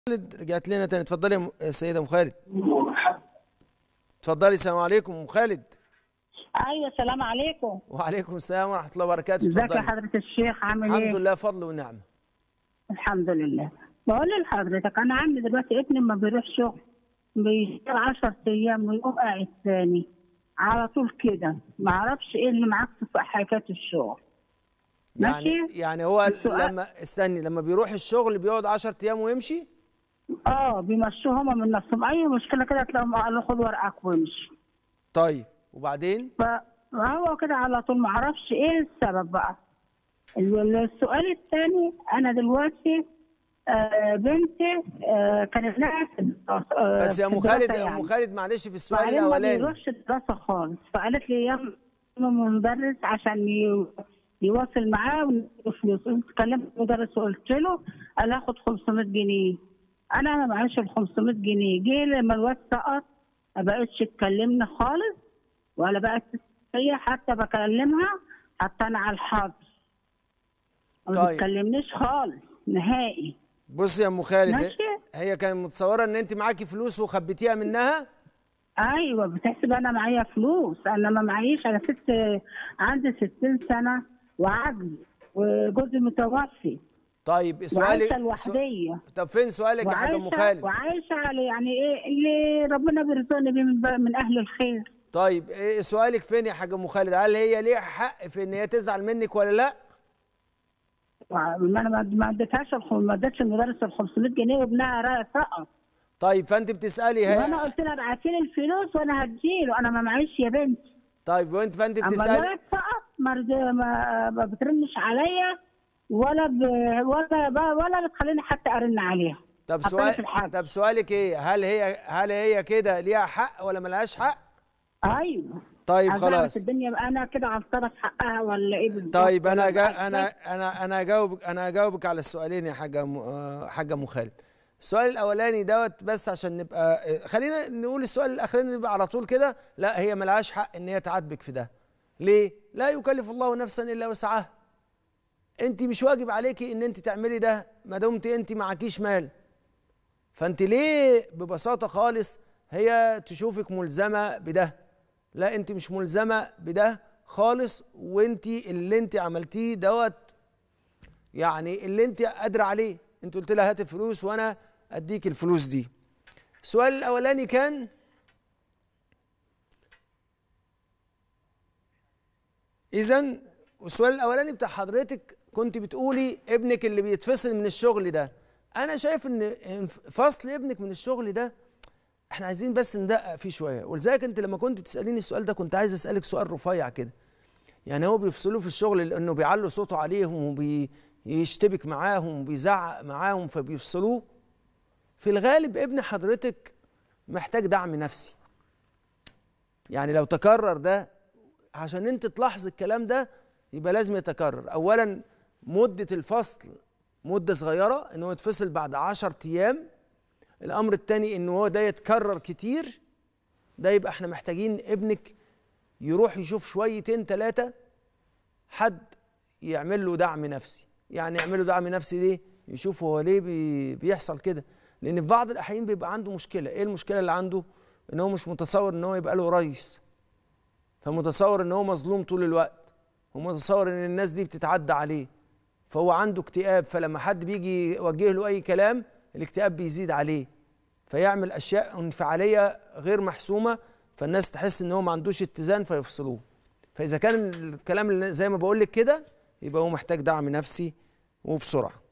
خالد رجعت لنا تاني اتفضلي يا م- يا سيدة ام خالد اتفضلي السلام عليكم ام خالد ايوه السلام عليكم وعليكم السلام ورحمة الله وبركاته ازيك يا اتفضلي حضرة الشيخ عامل الحمد ايه؟ لله فضل ونعمة الحمد لله بقول لحضرتك انا عندي دلوقتي ابني لما بيروح شغل بيشتغل 10 ايام ويقوم قاعد ثاني على طول كده ما اعرفش ايه اللي معاك في حكايه الشغل يعني ماشي يعني هو السؤال- لما استني لما بيروح الشغل بيقعد 10 ايام ويمشي اه بيمشوا هما من نفسهم اي مشكله كده تلاقيهم قالوا خد ورقك وامشي طيب وبعدين فهو كده على طول ما اعرفش ايه السبب بقى ال- السؤال الثاني انا دلوقتي آه بنتي آه كانت لها في الدراسة- آه، بس يا في ام خالد الدراسة يا يعني. ام خالد معلش في السؤال وبعدين ما الاولاني بيروحش الدراسة خالص فقالت لي يلا مدرس عشان ي- يواصل معاه ونديله فلوس قلت كلمت المدرس وقلت له قال هاخد 500 جنيه انا ما معيش ال 500 جنيه جه لما الواد سقط ما بقتش تكلمني خالص ولا بقت هي حتى بكلمها حتى انا على الحظ ما طيب. بتكلمنيش خالص نهائي بص يا ام خالد ماشي. هي كانت متصوره ان انت معاكي فلوس وخبيتيها منها ايوه بتحسب انا معايا فلوس انا ما معيش انا ست عندي 60 سنه وعجز وجوزي متوفي طيب سؤالك وعايشه سو... لوحديه طب فين سؤالك يا حاجه ام وعايشه خالد وعايشه على يعني ايه اللي ربنا بيرزقني بيه من, من اهل الخير طيب إيه سؤالك فين يا حاجه ام خالد هل هي ليها حق في ان هي تزعل منك ولا لا وع- ما انا ما- ما اديتهاش الخ- ما اديتش المدرس ال 500 جنيه وابنها را- سقط طيب فانت بتسالي هي وانا قلت لها ابعتي لي الفلوس وانا هديله انا ما معيش يا بنتي طيب وانت فانت اما بتسالي الولد سقط ما رد- ما ما بترنش عليا ولا ب... ولا ب... ولا بتخليني حتى ارن عليها طب حطاني سؤال في الحبس. طب سؤالك ايه هل هي هل هي كده ليها حق ولا ملهاش حق ايوه طيب عايزة أعرف خلاص الدنيا بقى انا كده غلطانه في حقها ولا ايه بالظبط طيب انا ولا جا عارفة. انا انا انا هجاوبك انا هجاوبك على السؤالين يا حاجه م... آه، حاجه ام خالد السؤال الاولاني دوت بس عشان نبقى آه، خلينا نقول السؤال الاخراني نبقى على طول كده لا هي ملهاش حق ان هي تعاتبك في ده ليه لا يكلف الله نفسا الا وسعها انت مش واجب عليكي ان انت تعملي ده ما دمت انت معكيش مال فانت ليه ببساطه خالص هي تشوفك ملزمه بده لا انت مش ملزمه بده خالص وانت اللي انت عملتيه دوت يعني اللي انت قادره عليه انت قلت لها هات الفلوس وانا اديك الفلوس دي السؤال الاولاني كان اذا السؤال الاولاني بتاع حضرتك كنت بتقولي ابنك اللي بيتفصل من الشغل ده انا شايف ان فصل ابنك من الشغل ده احنا عايزين بس ندقق فيه شويه ولذلك انت لما كنت بتساليني السؤال ده كنت عايز اسالك سؤال رفيع كده يعني هو بيفصلوه في الشغل لانه بيعلوا صوته عليهم وبيشتبك معاهم وبيزعق معاهم فبيفصلوه في الغالب ابن حضرتك محتاج دعم نفسي يعني لو تكرر ده عشان انت تلاحظ الكلام ده يبقى لازم يتكرر اولا مده الفصل مده صغيره ان هو يتفصل بعد 10 ايام الامر الثاني ان هو ده يتكرر كتير ده يبقى احنا محتاجين ابنك يروح يشوف شويتين ثلاثه حد يعمل له دعم نفسي يعني يعمل له دعم نفسي ليه يشوف هو ليه بي بيحصل كده لان في بعض الاحيان بيبقى عنده مشكله ايه المشكله اللي عنده ان هو مش متصور ان هو يبقى له رئيس فمتصور ان هو مظلوم طول الوقت ومتصور ان الناس دي بتتعدى عليه فهو عنده اكتئاب فلما حد بيجي يوجه له اي كلام الاكتئاب بيزيد عليه فيعمل اشياء انفعاليه غير محسومه فالناس تحس ان هو ما عندوش اتزان فيفصلوه فاذا كان الكلام اللي زي ما بقول لك كده يبقى هو محتاج دعم نفسي وبسرعه